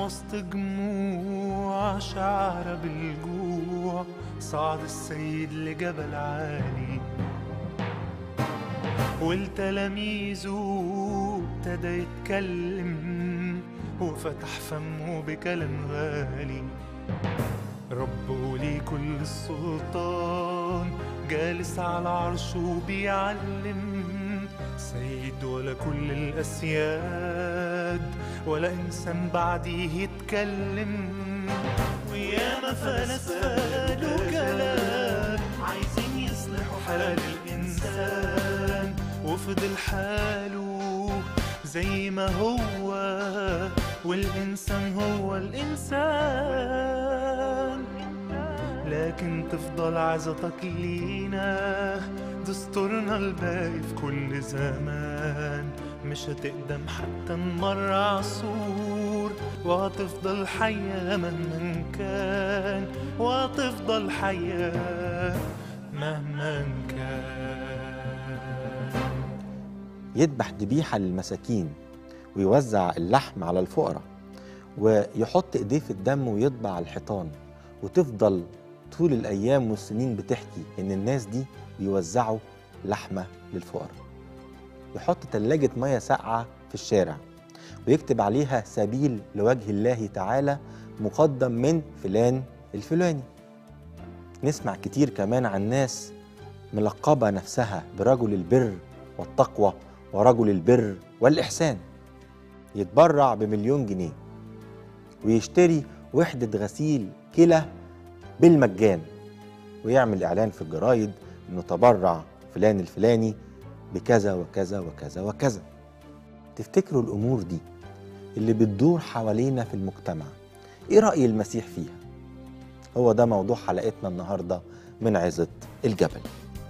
وسط جموع شعر بالجوع صعد السيد لجبل عالي والتلاميذه ابتدى يتكلم وفتح فمه بكلام غالي ربه ليه كل السلطان جالس على عرشه بيعلم سيد ولا كل الأسياد ولا إنسان بعديه يتكلم وياما فلاسفة قالوا كلام عايزين يصلحوا حال الإنسان وفضل حاله زي ما هو والإنسان هو الإنسان لكن تفضل عزتك لينا دستورنا الباقي في كل زمان مش هتقدم حتى نمر عصور وهتفضل حياة مهما كان وهتفضل حياة مهما كان يذبح ذبيحة للمساكين ويوزع اللحم على الفقراء ويحط ايديه في الدم ويطبع على الحيطان وتفضل طول الايام والسنين بتحكي ان الناس دي بيوزعوا لحمه للفقراء يحط تلاجة مية ساقعة في الشارع ويكتب عليها سبيل لوجه الله تعالى مقدم من فلان الفلاني نسمع كتير كمان عن ناس ملقبة نفسها برجل البر والتقوى ورجل البر والإحسان يتبرع بمليون جنيه ويشتري وحدة غسيل كلى بالمجان ويعمل إعلان في الجرايد إنه تبرع فلان الفلاني بكذا وكذا وكذا وكذا تفتكروا الأمور دي اللي بتدور حوالينا في المجتمع إيه رأي المسيح فيها؟ هو ده موضوع حلقتنا النهاردة من عظة الجبل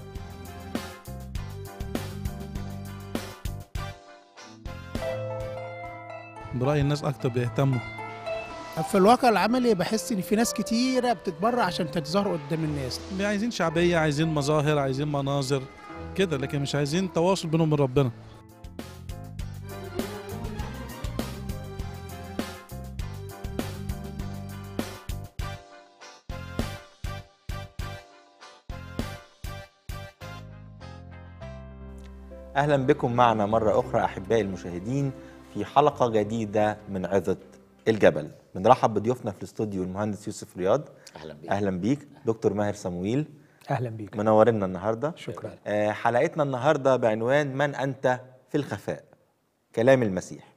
برأي الناس أكتر بيهتموا في الواقع العملي بحس ان في ناس كتيره بتتبرع عشان تتظاهر قدام الناس عايزين شعبية عايزين مظاهر عايزين مناظر كده لكن مش عايزين تواصل بينهم وبين ربنا أهلا بكم معنا مرة أخرى أحبائي المشاهدين في حلقة جديدة من عظة الجبل بنرحب بضيوفنا في الاستوديو المهندس يوسف رياض اهلا بيك أهلا بيك دكتور ماهر صمويل اهلا بيك منورنا النهاردة شكرا آه، حلقتنا النهاردة بعنوان من أنت في الخفاء كلام المسيح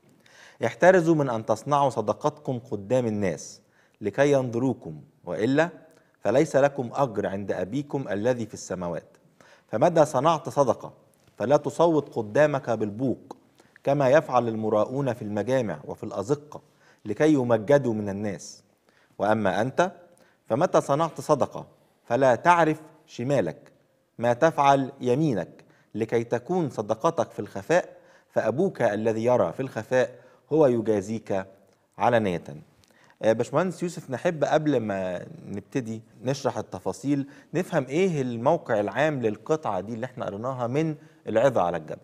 احترزوا من أن تصنعوا صدقاتكم قدام الناس لكي ينظروكم وإلا فليس لكم أجر عند أبيكم الذي في السماوات فمتى صنعت صدقة فلا تصوت قدامك بالبوق كما يفعل المراؤون في المجامع وفي الأزقة لكي يمجدوا من الناس وأما أنت فمتى صنعت صدقة فلا تعرف شمالك ما تفعل يمينك لكي تكون صدقتك في الخفاء فأبوك الذي يرى في الخفاء هو يجازيك علانية آه، باشمهندس يوسف نحب قبل ما نبتدي نشرح التفاصيل نفهم ايه الموقع العام للقطعة دي اللي احنا قريناها من العظة على الجبل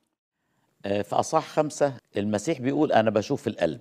آه، في أصح خمسة المسيح بيقول أنا بشوف القلب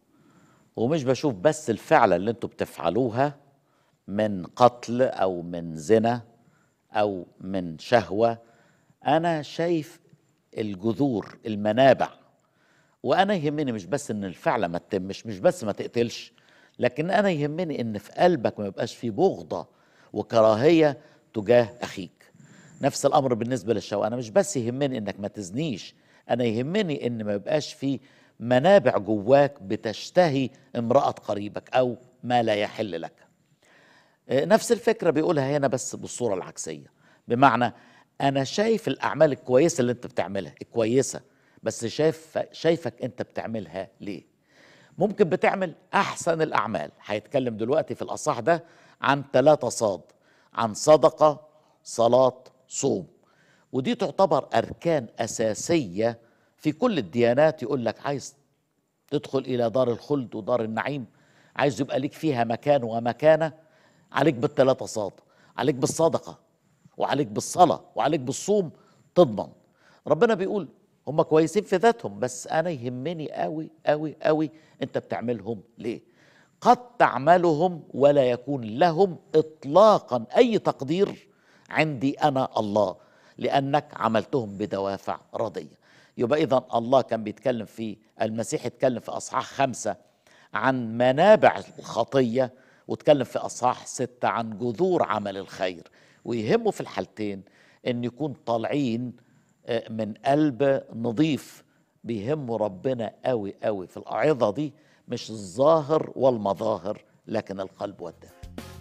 ومش بشوف بس الفعلة اللي انتوا بتفعلوها من قتل أو من زنا أو من شهوة أنا شايف الجذور المنابع وأنا يهمني مش بس إن الفعلة ما تتمش مش بس ما تقتلش لكن أنا يهمني إن في قلبك ما يبقاش في بغضة وكراهية تجاه أخيك نفس الامر بالنسبه للشهوه انا مش بس يهمني انك ما تزنيش انا يهمني ان ما يبقاش في منابع جواك بتشتهي امراه قريبك او ما لا يحل لك آه، نفس الفكره بيقولها هنا بس بالصوره العكسيه بمعنى انا شايف الاعمال الكويسه اللي انت بتعملها الكويسه بس شايف شايفك انت بتعملها ليه ممكن بتعمل احسن الاعمال هيتكلم دلوقتي في الاصح ده عن ثلاثة صاد عن صدقه صلاه صوم ودي تعتبر اركان اساسيه في كل الديانات يقول لك عايز تدخل الى دار الخلد ودار النعيم عايز يبقى ليك فيها مكان ومكانه عليك بالثلاثه صاد عليك بالصدقه وعليك بالصلاه وعليك بالصوم تضمن ربنا بيقول هم كويسين في ذاتهم بس انا يهمني قوي قوي قوي انت بتعملهم ليه قد تعملهم ولا يكون لهم اطلاقا اي تقدير عندي انا الله لانك عملتهم بدوافع رضيه يبقى اذا الله كان بيتكلم في المسيح اتكلم في اصحاح خمسه عن منابع الخطيه واتكلم في اصحاح سته عن جذور عمل الخير ويهمه في الحالتين ان يكون طالعين آه، من قلب نظيف بيهمه ربنا قوي قوي في الأعظة دي مش الظاهر والمظاهر لكن القلب والدم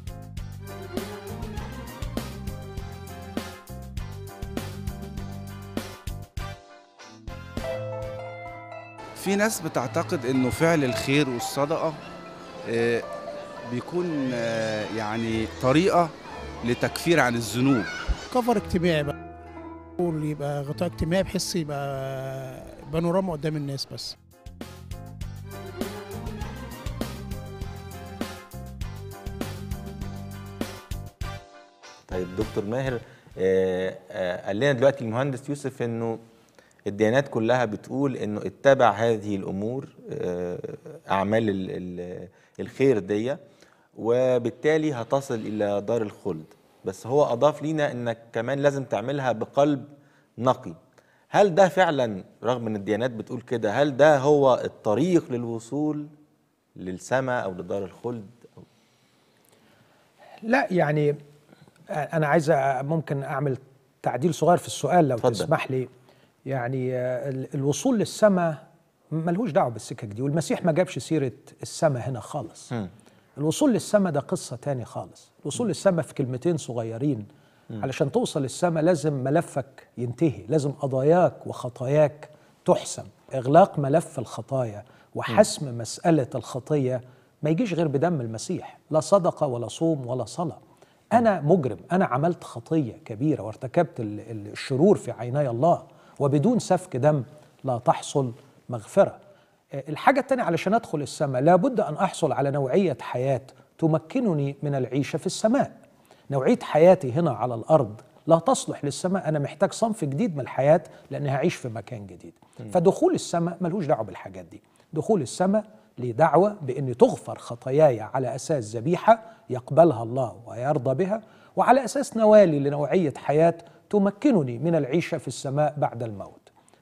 في ناس بتعتقد انه فعل الخير والصدقه آه، بيكون آه، يعني طريقه لتكفير عن الذنوب كفر اجتماعي بقى قول يبقى غطاء اجتماعي بحيث يبقى بانوراما قدام الناس بس طيب دكتور ماهر آه، آه، قال لنا دلوقتي المهندس يوسف انه الديانات كلها بتقول انه اتبع هذه الامور آه، اعمال ال- ال- الخير دي وبالتالي هتصل الى دار الخلد بس هو اضاف لينا انك كمان لازم تعملها بقلب نقي هل ده فعلا رغم ان الديانات بتقول كده هل ده هو الطريق للوصول للسماء او لدار الخلد أو لا يعني انا عايز أ- ممكن اعمل تعديل صغير في السؤال لو اتفضل. تسمح لي يعني آه، ال- الوصول للسماء ملهوش دعوه بالسكك دي والمسيح ما جابش سيره السماء هنا خالص مم. الوصول للسماء ده قصه تاني خالص الوصول للسماء في كلمتين صغيرين علشان توصل للسماء لازم ملفك ينتهي لازم قضاياك وخطاياك تحسم اغلاق ملف الخطايا وحسم مساله الخطيه ما يجيش غير بدم المسيح لا صدقه ولا صوم ولا صلاه انا مجرم انا عملت خطيه كبيره وارتكبت ال- ال- الشرور في عيني الله وبدون سفك دم لا تحصل مغفره الحاجة التانية علشان أدخل السماء لابد أن أحصل على نوعية حياة تمكنني من العيشة في السماء نوعية حياتي هنا على الأرض لا تصلح للسماء أنا محتاج صنف جديد من الحياة لأني هعيش في مكان جديد فدخول السماء ملوش دعوة بالحاجات دي دخول السماء ليه دعوة بأن تغفر خطاياي على أساس ذبيحة يقبلها الله ويرضى بها وعلى أساس نوالي لنوعية حياة تمكنني من العيشة في السماء بعد الموت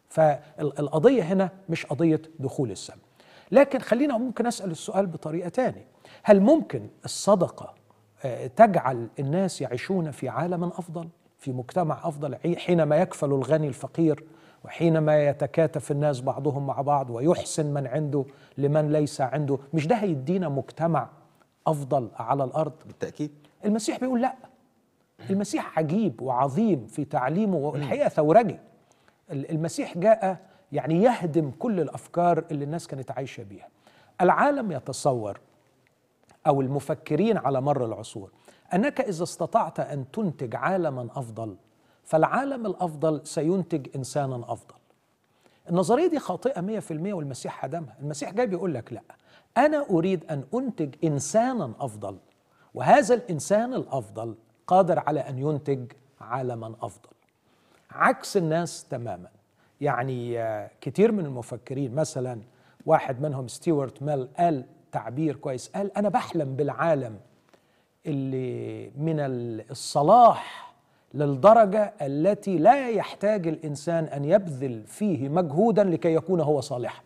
فالقضية هنا مش قضية دخول السماء لكن خلينا ممكن أسأل السؤال بطريقة تانية هل ممكن الصدقة آه، تجعل الناس يعيشون في عالم أفضل في مجتمع أفضل عي- حينما يكفل الغني الفقير وحينما يتكاتف الناس بعضهم مع بعض ويحسن من عنده لمن ليس عنده مش ده هيدينا مجتمع أفضل على الأرض بالتاكيد المسيح بيقول لا المسيح عجيب وعظيم في تعليمه والحقيقه ثورجي ال- المسيح جاء يعني يهدم كل الافكار اللي الناس كانت عايشه بيها العالم يتصور او المفكرين على مر العصور انك اذا استطعت ان تنتج عالما افضل فالعالم الافضل سينتج انسانا افضل النظريه دي خاطئه 100% والمسيح هدمها المسيح جاي بيقول لك لا انا اريد ان انتج انسانا افضل وهذا الانسان الافضل قادر على ان ينتج عالما افضل عكس الناس تماما يعني آه، كتير من المفكرين مثلا واحد منهم ستيوارت ميل قال تعبير كويس قال انا بحلم بالعالم اللي من ال- الصلاح للدرجه التي لا يحتاج الانسان ان يبذل فيه مجهودا لكي يكون هو صالحا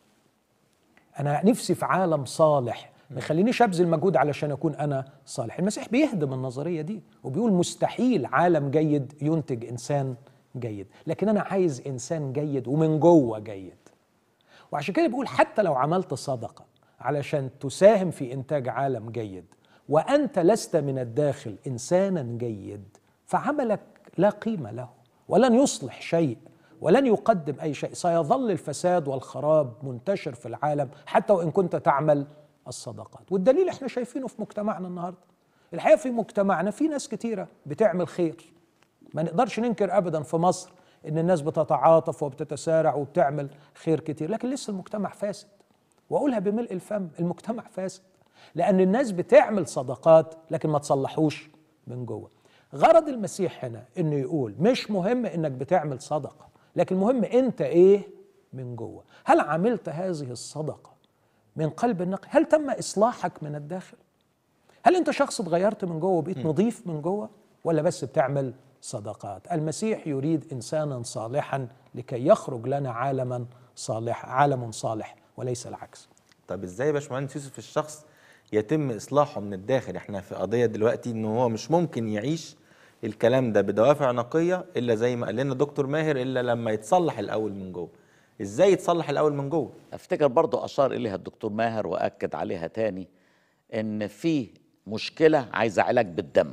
انا نفسي في عالم صالح ما يخلينيش ابذل مجهود علشان اكون انا صالح المسيح بيهدم النظريه دي وبيقول مستحيل عالم جيد ينتج انسان جيد لكن انا عايز انسان جيد ومن جوه جيد وعشان كده بيقول حتى لو عملت صدقه علشان تساهم في انتاج عالم جيد وانت لست من الداخل انسانا جيد فعملك لا قيمه له ولن يصلح شيء ولن يقدم اي شيء سيظل الفساد والخراب منتشر في العالم حتى وان كنت تعمل الصدقات والدليل احنا شايفينه في مجتمعنا النهارده الحقيقه في مجتمعنا في ناس كتيره بتعمل خير ما نقدرش ننكر ابدا في مصر ان الناس بتتعاطف وبتتسارع وبتعمل خير كتير لكن لسه المجتمع فاسد واقولها بملء الفم المجتمع فاسد لان الناس بتعمل صدقات لكن ما تصلحوش من جوه غرض المسيح هنا انه يقول مش مهم انك بتعمل صدقه لكن المهم انت ايه من جوه هل عملت هذه الصدقه من قلب النقي هل تم اصلاحك من الداخل هل انت شخص اتغيرت من جوه وبقيت نظيف من جوه ولا بس بتعمل صدقات المسيح يريد انسانا صالحا لكي يخرج لنا عالما صالح عالم صالح وليس العكس طب ازاي يا باشمهندس يوسف الشخص يتم اصلاحه من الداخل احنا في قضيه دلوقتي ان هو مش ممكن يعيش الكلام ده بدوافع نقيه الا زي ما قال لنا دكتور ماهر الا لما يتصلح الاول من جوه ازاي يتصلح الاول من جوه افتكر برضو اشار اليها الدكتور ماهر واكد عليها تاني ان في مشكله عايزه علاج بالدم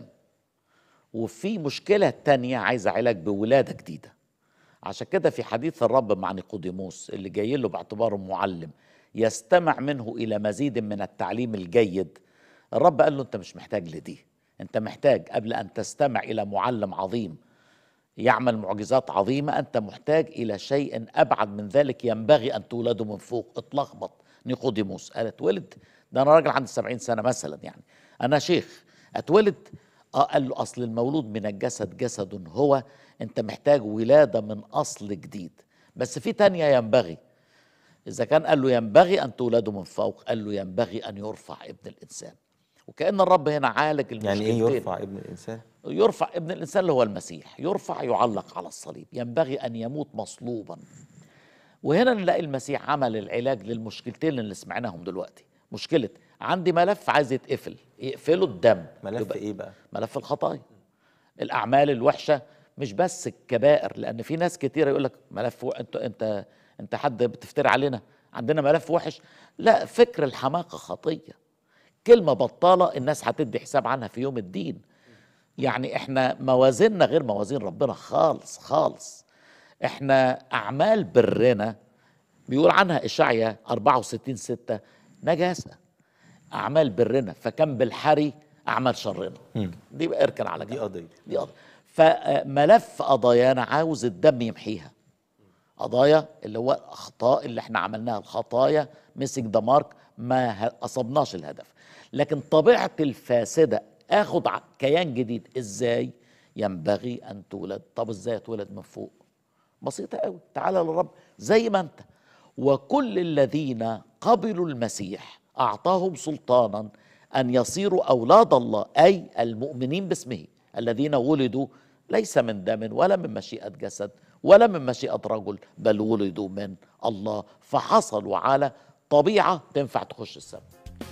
وفي مشكله تانية عايزه علاج بولاده جديده عشان كده في حديث الرب مع نيقوديموس اللي جاي له باعتباره معلم يستمع منه الى مزيد من التعليم الجيد الرب قال له انت مش محتاج لدي انت محتاج قبل ان تستمع الى معلم عظيم يعمل معجزات عظيمة أنت محتاج إلى شيء أبعد من ذلك ينبغي أن تولده من فوق اتلخبط نيقوديموس قال اتولد ده أنا راجل عندي سبعين سنة مثلا يعني أنا شيخ اتولد آه قال له أصل المولود من الجسد جسد هو أنت محتاج ولادة من أصل جديد بس في تانية ينبغي إذا كان قال له ينبغي أن تولدوا من فوق قال له ينبغي أن يرفع ابن الإنسان وكأن الرب هنا عالج المشكلتين يعني ايه يرفع ابن الانسان يرفع ابن الانسان اللي هو المسيح يرفع يعلق على الصليب ينبغي ان يموت مصلوبا وهنا نلاقي المسيح عمل العلاج للمشكلتين اللي سمعناهم دلوقتي مشكله عندي ملف عايز يتقفل يقفله الدم ملف يبقى ايه بقى ملف الخطايا الاعمال الوحشه مش بس الكبائر لان في ناس كتيره يقول لك ملف و... انت انت انت حد بتفتري علينا عندنا ملف وحش لا فكر الحماقه خطيه كلمه بطاله الناس هتدي حساب عنها في يوم الدين يعني احنا موازيننا غير موازين ربنا خالص خالص احنا اعمال برنا بيقول عنها اشعيا 64 6 نجاسه اعمال برنا فكم بالحري اعمال شرنا دي بقى اركن على دي جنب قضيه دي قضية فملف قضايانا عاوز الدم يمحيها قضايا اللي هو الاخطاء اللي احنا عملناها الخطايا مسك ذا مارك ما ه- اصبناش الهدف لكن طبيعتي الفاسده اخد ع- كيان جديد ازاي ينبغي ان تولد طب ازاي اتولد من فوق بسيطه قوي تعالى للرب زي ما انت وكل الذين قبلوا المسيح اعطاهم سلطانا ان يصيروا اولاد الله اي المؤمنين باسمه الذين ولدوا ليس من دم ولا من مشيئه جسد ولا من مشيئه رجل بل ولدوا من الله فحصلوا على طبيعه تنفع تخش السماء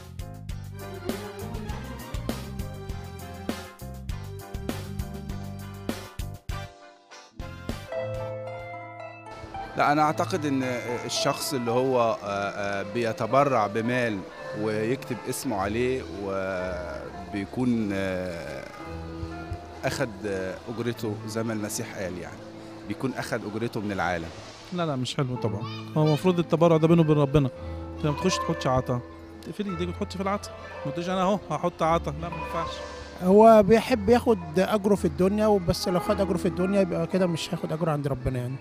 لا انا اعتقد ان الشخص اللي هو آه، آه، بيتبرع بمال ويكتب اسمه عليه وبيكون آه، اخد آه، اجرته زي ما المسيح قال يعني بيكون اخد اجرته من العالم لا لا مش حلو طبعا هو المفروض التبرع ده بينه وبين ربنا انت لما تخش تحط عطا تقفلي ايديك وتحطي في العطا ما تقوليش انا اهو هحط عطا لا ما ينفعش هو بيحب ياخد اجره في الدنيا وبس لو خد اجره في الدنيا يبقى كده مش هياخد اجره عند ربنا يعني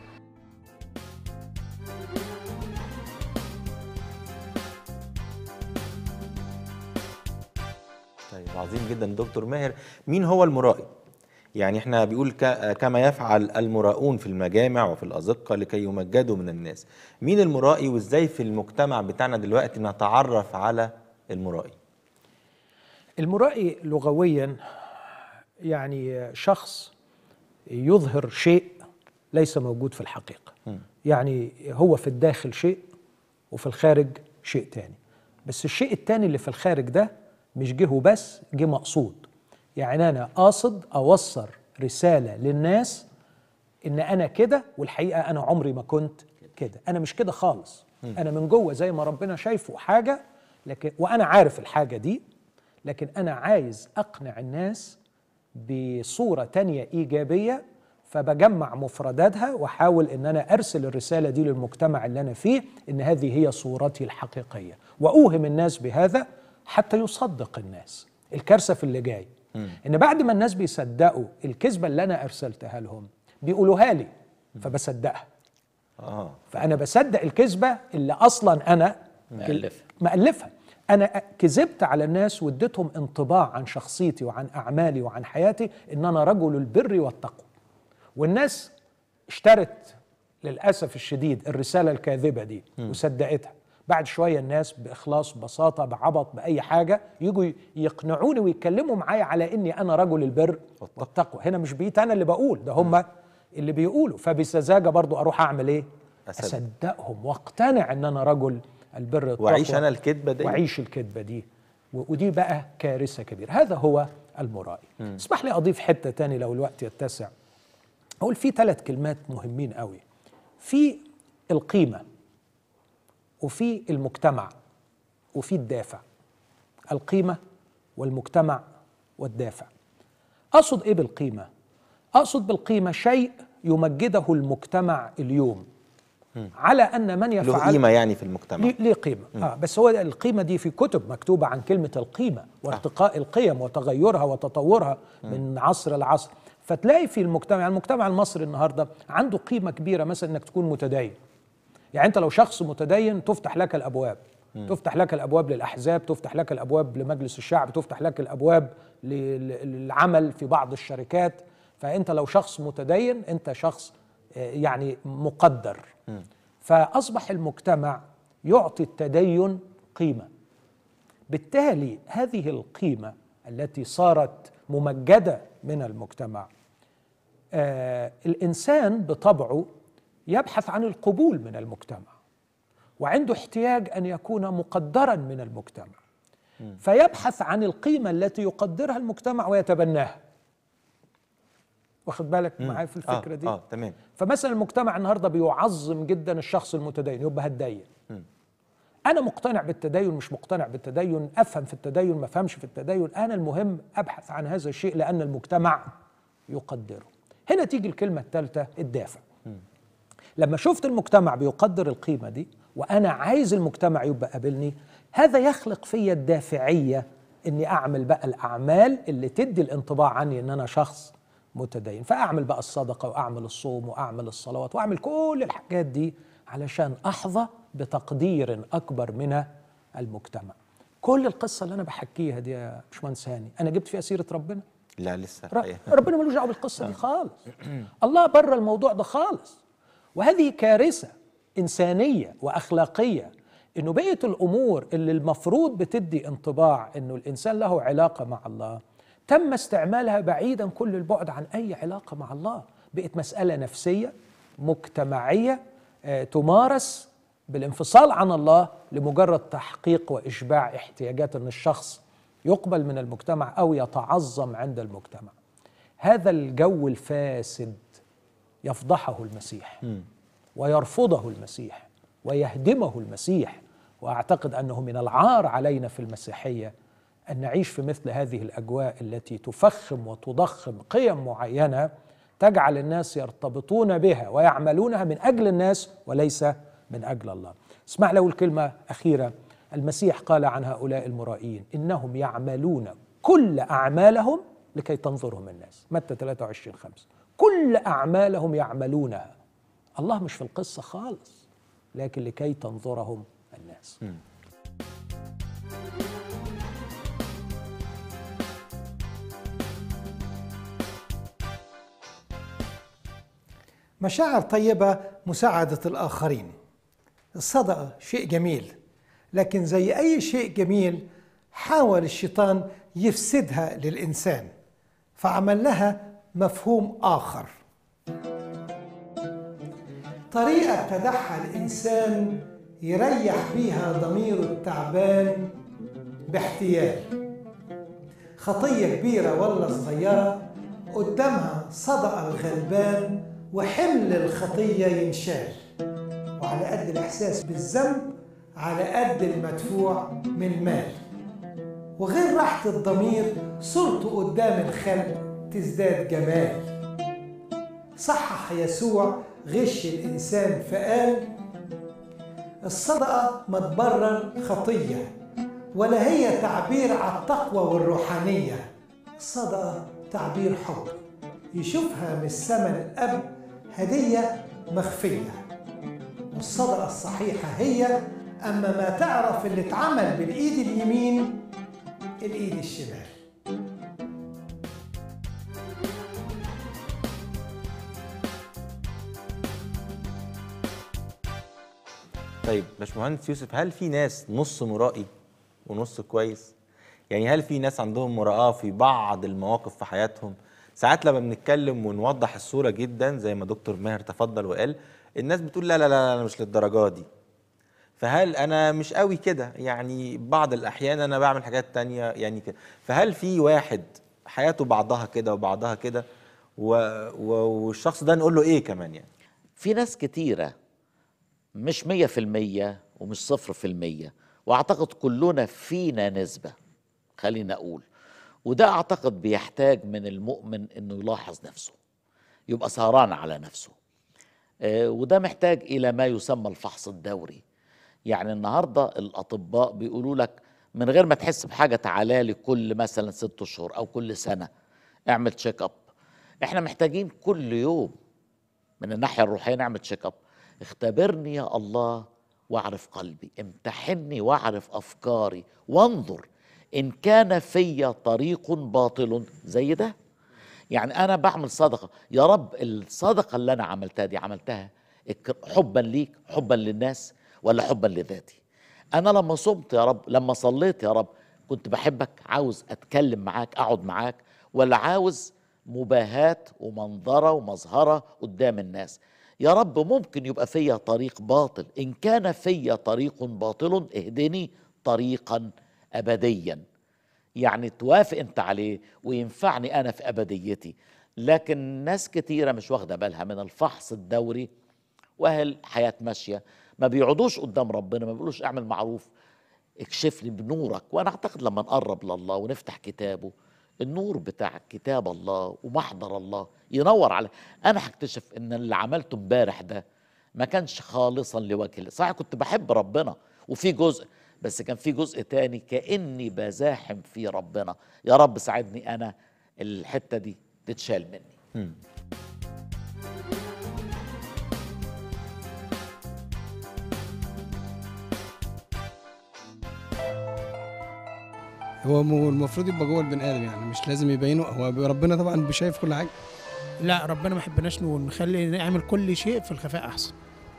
طيب عظيم جدا دكتور ماهر مين هو المرائي يعني احنا بيقول ك- كما يفعل المراؤون في المجامع وفي الأزقة لكي يمجدوا من الناس مين المرائي وازاي في المجتمع بتاعنا دلوقتي نتعرف على المرائي المرائي لغويا يعني شخص يظهر شيء ليس موجود في الحقيقة يعني هو في الداخل شيء وفي الخارج شيء تاني بس الشيء التاني اللي في الخارج ده مش جه بس جه مقصود يعني أنا قاصد أوصل رسالة للناس إن أنا كده والحقيقة أنا عمري ما كنت كده أنا مش كده خالص أنا من جوه زي ما ربنا شايفه حاجة لكن وأنا عارف الحاجة دي لكن أنا عايز أقنع الناس بصورة تانية إيجابية فبجمع مفرداتها واحاول ان انا ارسل الرساله دي للمجتمع اللي انا فيه ان هذه هي صورتي الحقيقيه واوهم الناس بهذا حتى يصدق الناس الكارثه في اللي جاي ان بعد ما الناس بيصدقوا الكذبه اللي انا ارسلتها لهم بيقولوها لي فبصدقها اه فانا بصدق الكذبه اللي اصلا انا مألفها. مألفها انا كذبت على الناس واديتهم انطباع عن شخصيتي وعن اعمالي وعن حياتي ان انا رجل البر والتقوى والناس اشترت للاسف الشديد الرساله الكاذبه دي وصدقتها بعد شويه الناس باخلاص ببساطه بعبط باي حاجه يجوا يقنعوني ويتكلموا معايا على اني انا رجل البر والتقوى هنا مش بقيت انا اللي بقول ده هم اللي بيقولوا فبسذاجه برضو اروح اعمل ايه أصدق. اصدقهم واقتنع ان انا رجل البر والتقوى واعيش انا الكذبه دي وعيش الكذبة دي و- ودي بقى كارثة كبيرة هذا هو المرائي اسمح لي أضيف حتة تاني لو الوقت يتسع أقول في ثلاث كلمات مهمين قوي في القيمة وفي المجتمع وفي الدافع القيمة والمجتمع والدافع أقصد إيه بالقيمة؟ أقصد بالقيمة شيء يمجده المجتمع اليوم على أن من له يفعل قيمه يعني في المجتمع ليه ليه قيمة آه بس هو القيمة دي في كتب مكتوبة عن كلمة القيمة وارتقاء القيم وتغيرها وتطورها من عصر لعصر فتلاقي في المجتمع يعني المجتمع المصري النهاردة عنده قيمة كبيرة مثلا انك تكون متدين يعني انت لو شخص متدين تفتح لك الابواب تفتح لك الابواب للاحزاب تفتح لك الابواب لمجلس الشعب تفتح لك الابواب لل- للعمل في بعض الشركات فانت لو شخص متدين انت شخص آه، يعني مقدر فاصبح المجتمع يعطي التدين قيمه بالتالي هذه القيمه التي صارت ممجده من المجتمع آه الانسان بطبعه يبحث عن القبول من المجتمع وعنده احتياج ان يكون مقدرا من المجتمع فيبحث عن القيمه التي يقدرها المجتمع ويتبناها واخد بالك معايا في الفكره آه دي اه تمام فمثلا المجتمع النهارده بيعظم جدا الشخص المتدين يبقى هتدين انا مقتنع بالتدين مش مقتنع بالتدين افهم في التدين ما افهمش في التدين انا المهم ابحث عن هذا الشيء لان المجتمع يقدره هنا تيجي الكلمه الثالثه الدافع لما شفت المجتمع بيقدر القيمه دي وانا عايز المجتمع يبقى قابلني هذا يخلق فيا الدافعيه اني اعمل بقى الاعمال اللي تدي الانطباع عني ان انا شخص متدين فاعمل بقى الصدقه واعمل الصوم واعمل الصلوات واعمل كل الحاجات دي علشان احظى بتقدير اكبر من المجتمع كل القصه اللي انا بحكيها دي يا باشمهندس هاني انا جبت فيها سيره ربنا لا لسه ر- الحقيقة. ربنا ملوش دعوه بالقصه دي خالص الله بره الموضوع ده خالص وهذه كارثه انسانيه واخلاقيه انه بقيه الامور اللي المفروض بتدي انطباع انه الانسان له علاقه مع الله تم استعمالها بعيدا كل البعد عن اي علاقه مع الله بقت مساله نفسيه مجتمعيه آه، تمارس بالانفصال عن الله لمجرد تحقيق واشباع احتياجات ان الشخص يقبل من المجتمع او يتعظم عند المجتمع هذا الجو الفاسد يفضحه المسيح ويرفضه المسيح ويهدمه المسيح واعتقد انه من العار علينا في المسيحيه ان نعيش في مثل هذه الاجواء التي تفخم وتضخم قيم معينه تجعل الناس يرتبطون بها ويعملونها من اجل الناس وليس من اجل الله. اسمع له الكلمه اخيره المسيح قال عن هؤلاء المرائين انهم يعملون كل اعمالهم لكي تنظرهم الناس متى 23 5 كل اعمالهم يعملونها الله مش في القصه خالص لكن لكي تنظرهم الناس مشاعر طيبة مساعدة الآخرين الصدقة شيء جميل لكن زي أي شيء جميل حاول الشيطان يفسدها للإنسان فعمل لها مفهوم آخر طريقة ابتدعها الإنسان يريح بيها ضميره التعبان باحتيال خطية كبيرة ولا صغيرة قدامها صدق الغلبان وحمل الخطية ينشال وعلى قد الإحساس بالذنب على قد المدفوع من مال وغير راحة الضمير صورته قدام الخلق تزداد جمال صحح يسوع غش الإنسان فقال الصدقة ما تبرر خطية ولا هي تعبير على التقوى والروحانية الصدقة تعبير حب يشوفها من السماء الأب هدية مخفية والصدقة الصحيحة هي أما ما تعرف اللي اتعمل بالإيد اليمين الإيد الشمال طيب باشمهندس يوسف هل في ناس نص مرائي ونص كويس؟ يعني هل في ناس عندهم مراءة في بعض المواقف في حياتهم؟ ساعات لما بنتكلم ونوضح الصورة جدا زي ما دكتور ماهر تفضل وقال الناس بتقول لا لا لا انا مش للدرجة دي. فهل انا مش قوي كده يعني بعض الاحيان انا بعمل حاجات تانية يعني كده فهل في واحد حياته بعضها كده وبعضها كده و... و... والشخص ده نقول له ايه كمان يعني؟ في ناس كتيرة مش مية في المية ومش صفر في المية وأعتقد كلنا فينا نسبة خلينا أقول وده أعتقد بيحتاج من المؤمن أنه يلاحظ نفسه يبقى سهران على نفسه آه، وده محتاج إلى ما يسمى الفحص الدوري يعني النهاردة الأطباء بيقولوا لك من غير ما تحس بحاجة تعالى لي كل مثلا ست أشهر أو كل سنة اعمل تشيك أب احنا محتاجين كل يوم من الناحية الروحية نعمل تشيك اب اختبرني يا الله واعرف قلبي امتحني واعرف أفكاري وانظر إن كان في طريق باطل زي ده يعني أنا بعمل صدقة يا رب الصدقة اللي أنا عملتها دي عملتها إك- حبا ليك حبا للناس ولا حبا لذاتي أنا لما صمت يا رب لما صليت يا رب كنت بحبك عاوز أتكلم معاك أقعد معاك ولا عاوز مباهات ومنظرة ومظهرة قدام الناس يا رب ممكن يبقى فيا طريق باطل إن كان فيا طريق باطل اهدني طريقا أبديا يعني توافق انت عليه وينفعني انا في ابديتي لكن ناس كتيره مش واخده بالها من الفحص الدوري واهل حياه ماشيه ما بيقعدوش قدام ربنا ما بيقولوش اعمل معروف اكشف لي بنورك وانا اعتقد لما نقرب لله ونفتح كتابه النور بتاع كتاب الله ومحضر الله ينور على انا هكتشف ان اللي عملته امبارح ده ما كانش خالصا لوجه الله صحيح كنت بحب ربنا وفي جزء بس كان في جزء تاني كاني بزاحم في ربنا يا رب ساعدني انا الحته دي تتشال مني هو م- المفروض يبقى جوه البني ادم يعني مش لازم يبينه هو ربنا طبعا بيشايف كل حاجه لا ربنا ما يحبناش نقول نخلي نعمل كل شيء في الخفاء احسن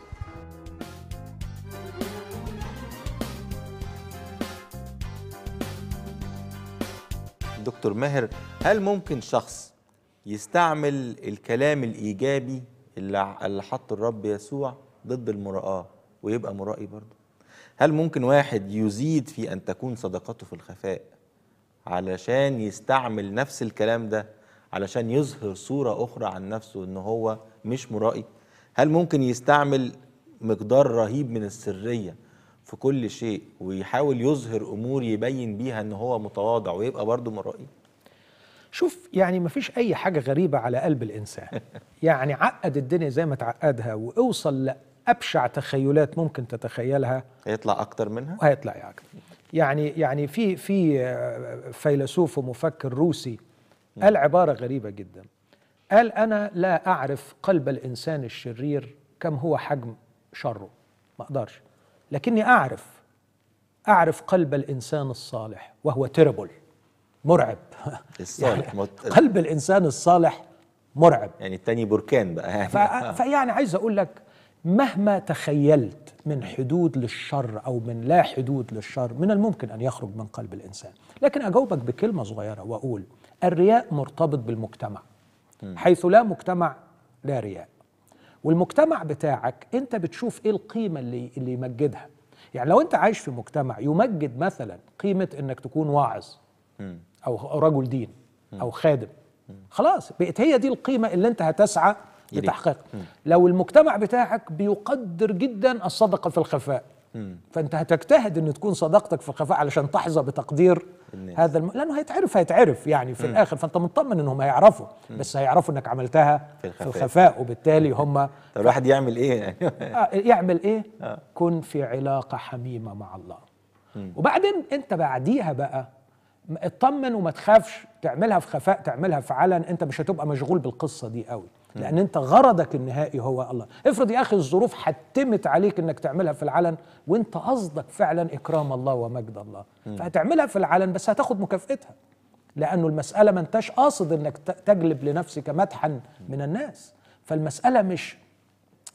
دكتور ماهر هل ممكن شخص يستعمل الكلام الإيجابي اللي ع- اللي حطه الرب يسوع ضد المراءة ويبقى مرائي برضه؟ هل ممكن واحد يزيد في أن تكون صداقته في الخفاء علشان يستعمل نفس الكلام ده علشان يظهر صورة أخرى عن نفسه إن هو مش مرائي؟ هل ممكن يستعمل مقدار رهيب من السرية في كل شيء ويحاول يظهر أمور يبين بيها إن هو متواضع ويبقى برضه مرائي؟ شوف يعني ما فيش اي حاجه غريبه على قلب الانسان يعني عقد الدنيا زي ما تعقدها واوصل لابشع تخيلات ممكن تتخيلها هيطلع أكتر منها؟ وهيطلع يعقد يعني يعني في في آه، فيلسوف ومفكر روسي قال عباره غريبه جدا قال انا لا اعرف قلب الانسان الشرير كم هو حجم شره ما اقدرش لكني اعرف اعرف قلب الانسان الصالح وهو تربل مرعب الصالح مت... قلب الانسان الصالح مرعب يعني التاني بركان بقى يعني ف- فيعني عايز اقول لك مهما تخيلت من حدود للشر او من لا حدود للشر من الممكن ان يخرج من قلب الانسان لكن اجاوبك بكلمه صغيره واقول الرياء مرتبط بالمجتمع حيث لا مجتمع لا رياء والمجتمع بتاعك انت بتشوف ايه القيمه اللي اللي يمجدها يعني لو انت عايش في مجتمع يمجد مثلا قيمه انك تكون واعظ او رجل دين او خادم خلاص بقت هي دي القيمه اللي انت هتسعى يليق. لتحقيقها لو المجتمع بتاعك بيقدر جدا الصدقه في الخفاء فانت هتجتهد ان تكون صداقتك في الخفاء علشان تحظى بتقدير الناس. هذا الم... لانه هيتعرف هيتعرف يعني في الاخر فانت مطمن انهم هيعرفوا بس هيعرفوا انك عملتها في في الخفاء. الخفاء وبالتالي هم طب الواحد يعمل ايه يعني آه، يعمل ايه كن في علاقه حميمه مع الله وبعدين انت بعديها بقى م- اطمن وما تخافش تعملها في خفاء تعملها في علن انت مش هتبقى مشغول بالقصه دي قوي لان انت غرضك النهائي هو الله افرض يا اخي الظروف حتمت عليك انك تعملها في العلن وانت قصدك فعلا اكرام الله ومجد الله فهتعملها في العلن بس هتاخد مكافئتها لانه المساله ما انتش قاصد انك ت- تجلب لنفسك مدحا من الناس فالمساله مش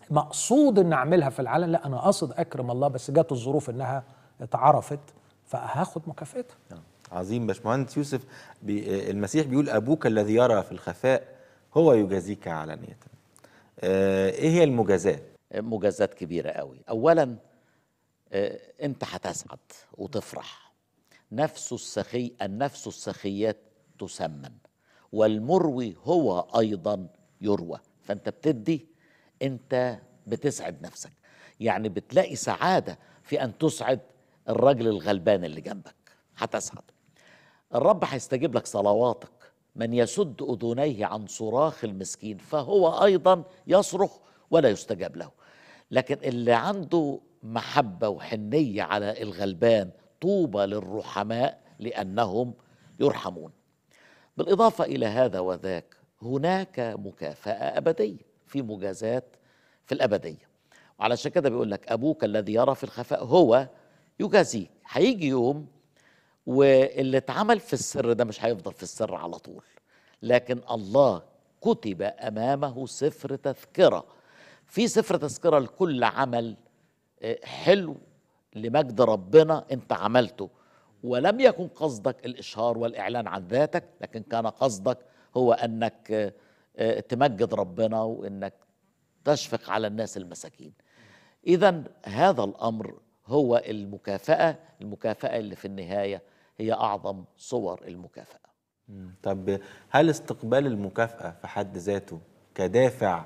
مقصود ان اعملها في العلن لا انا قاصد اكرم الله بس جت الظروف انها اتعرفت فهاخد مكافاتها عظيم باشمهندس يوسف بي المسيح بيقول ابوك الذي يرى في الخفاء هو يجازيك علانيه آه، ايه هي المجازاه مجازات كبيرة قوي أولا آه، أنت هتسعد وتفرح نفس السخي النفس السخيات تسمن والمروي هو أيضا يروى فأنت بتدي أنت بتسعد نفسك يعني بتلاقي سعادة في أن تسعد الرجل الغلبان اللي جنبك هتسعد الرب هيستجيب لك صلواتك من يسد اذنيه عن صراخ المسكين فهو ايضا يصرخ ولا يستجاب له لكن اللي عنده محبه وحنيه على الغلبان طوبى للرحماء لانهم يرحمون بالاضافه الى هذا وذاك هناك مكافاه ابديه في مجازات في الابديه وعلشان كده بيقول لك ابوك الذي يرى في الخفاء هو يجازيك هيجي يوم واللي اتعمل في السر ده مش هيفضل في السر على طول لكن الله كتب امامه سفر تذكره في سفر تذكره لكل عمل آه، حلو لمجد ربنا انت عملته ولم يكن قصدك الاشهار والاعلان عن ذاتك لكن كان قصدك هو انك آه، آه، تمجد ربنا وانك تشفق على الناس المساكين اذا هذا الامر هو المكافاه المكافاه اللي في النهايه هي اعظم صور المكافاه مم. طب هل استقبال المكافاه في حد ذاته كدافع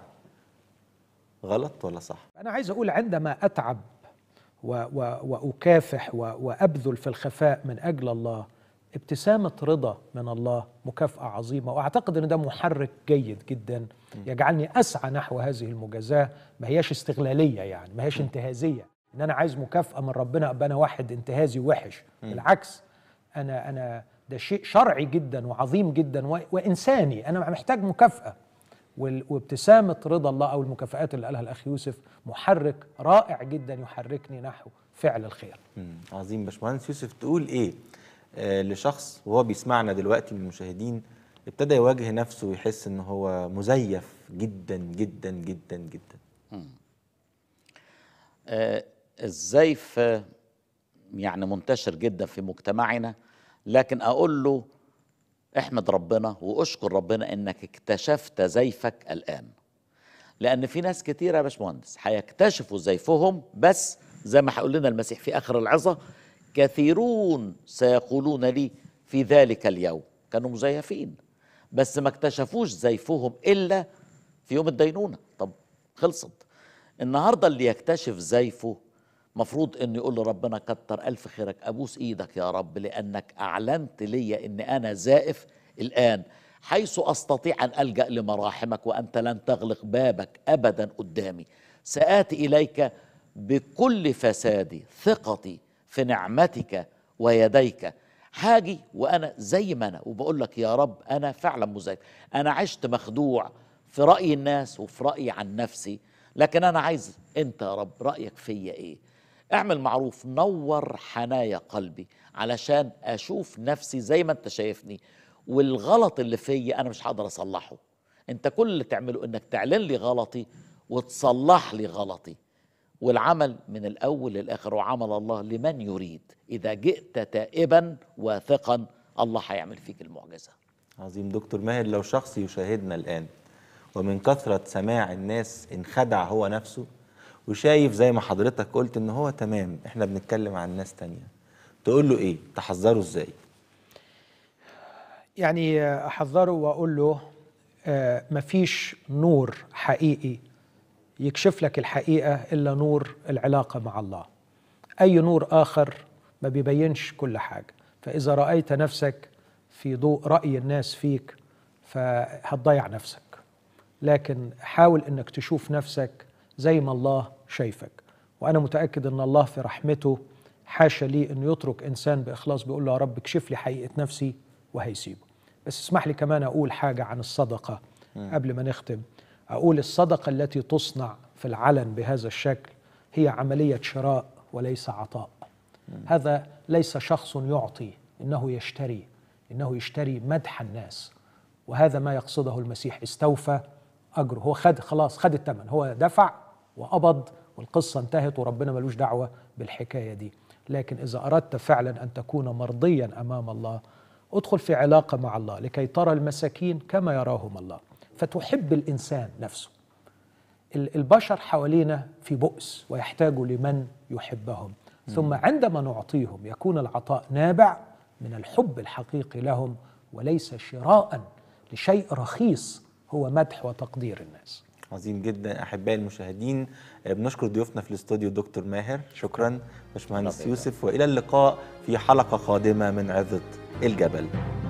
غلط ولا صح أنا عايز أقول عندما أتعب و و وأكافح و وأبذل في الخفاء من أجل الله ابتسامة رضا من الله مكافأة عظيمة وأعتقد أن ده محرك جيد جدا يجعلني أسعى نحو هذه المجازاة ما هياش استغلالية يعني ما هياش انتهازية إن أنا عايز مكافأة من ربنا أبقى أنا واحد انتهازي وحش بالعكس أنا أنا ده شيء شرعي جدا وعظيم جدا و- وإنساني أنا محتاج مكافأة وال- وابتسامة رضا الله أو المكافآت اللي قالها الأخ يوسف محرك رائع جدا يحركني نحو فعل الخير مم. عظيم باشمهندس يوسف تقول ايه آه لشخص وهو بيسمعنا دلوقتي من المشاهدين ابتدى يواجه نفسه ويحس ان هو مزيف جدا جدا جدا جدا آه، الزيف آه، يعني منتشر جدا في مجتمعنا لكن اقول له احمد ربنا واشكر ربنا انك اكتشفت زيفك الان لان في ناس كتيره يا باشمهندس هيكتشفوا زيفهم بس زي ما هيقول لنا المسيح في اخر العظه كثيرون سيقولون لي في ذلك اليوم كانوا مزيفين بس ما اكتشفوش زيفهم الا في يوم الدينونه طب خلصت النهارده اللي يكتشف زيفه مفروض انه يقول لربنا كتر الف خيرك ابوس ايدك يا رب لانك اعلنت لي ان انا زائف الان حيث استطيع ان الجا لمراحمك وانت لن تغلق بابك ابدا قدامي ساتي اليك بكل فسادي ثقتي في نعمتك ويديك هاجي وانا زي ما انا وبقول لك يا رب انا فعلا مزيف انا عشت مخدوع في راي الناس وفي رايي عن نفسي لكن انا عايز انت يا رب رايك فيا ايه اعمل معروف نور حنايا قلبي علشان اشوف نفسي زي ما انت شايفني والغلط اللي فيا انا مش هقدر اصلحه انت كل اللي تعمله انك تعلن لي غلطي وتصلح لي غلطي والعمل من الاول للاخر وعمل الله لمن يريد اذا جئت تائبا واثقا الله هيعمل فيك المعجزه عظيم دكتور ماهر لو شخص يشاهدنا الآن ومن كثرة سماع الناس انخدع هو نفسه وشايف زي ما حضرتك قلت ان هو تمام احنا بنتكلم عن ناس تانية تقول له ايه تحذره ازاي يعني احذره واقول له آه، مفيش نور حقيقي يكشف لك الحقيقه الا نور العلاقه مع الله اي نور اخر ما بيبينش كل حاجه فاذا رايت نفسك في ضوء راي الناس فيك فهتضيع نفسك لكن حاول انك تشوف نفسك زي ما الله شايفك وانا متاكد ان الله في رحمته حاشا لي انه يترك انسان باخلاص بيقول له يا رب اكشف لي حقيقه نفسي وهيسيبه بس اسمح لي كمان اقول حاجه عن الصدقه قبل ما نختم اقول الصدقه التي تصنع في العلن بهذا الشكل هي عمليه شراء وليس عطاء هذا ليس شخص يعطي انه يشتري انه يشتري مدح الناس وهذا ما يقصده المسيح استوفى اجره هو خد خلاص خد الثمن هو دفع وقبض والقصة انتهت وربنا ملوش دعوة بالحكاية دي لكن إذا أردت فعلا أن تكون مرضيا أمام الله ادخل في علاقة مع الله لكي ترى المساكين كما يراهم الله فتحب الإنسان نفسه ال- البشر حوالينا في بؤس ويحتاجوا لمن يحبهم ثم عندما نعطيهم يكون العطاء نابع من الحب الحقيقي لهم وليس شراء لشيء رخيص هو مدح وتقدير الناس عظيم جدا احبائي المشاهدين آه، بنشكر ضيوفنا في الاستوديو دكتور ماهر شكرا باشمهندس شكراً. يوسف والى اللقاء في حلقه قادمه من عظه الجبل